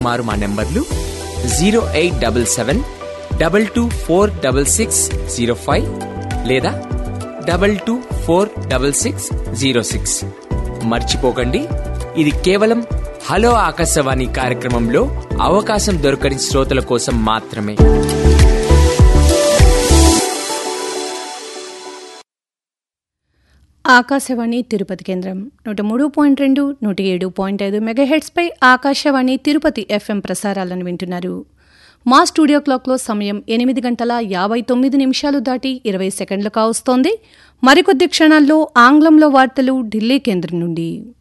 మారు మా నెంబర్లు zero eight double seven double two four double six zero five లేదా double two four double six zero six మర్చిపోకండి ఇది కేవలం హలో ఆకాశవాణి కార్యక్రమంలో అవకాశం దొరకని శ్రోతల కోసం మాత్రమే ఆకాశవాణి తిరుపతి కేంద్రం నూట మూడు పాయింట్ రెండు నూట ఏడు పాయింట్ ఐదు మెగాహెడ్స్పై ఆకాశవాణి తిరుపతి ఎఫ్ఎం ప్రసారాలను వింటున్నారు మా స్టూడియో క్లాక్లో సమయం ఎనిమిది గంటల యాభై తొమ్మిది నిమిషాలు దాటి ఇరవై సెకండ్లు కావస్తోంది మరికొద్ది క్షణాల్లో ఆంగ్లంలో వార్తలు ఢిల్లీ కేంద్రం నుండి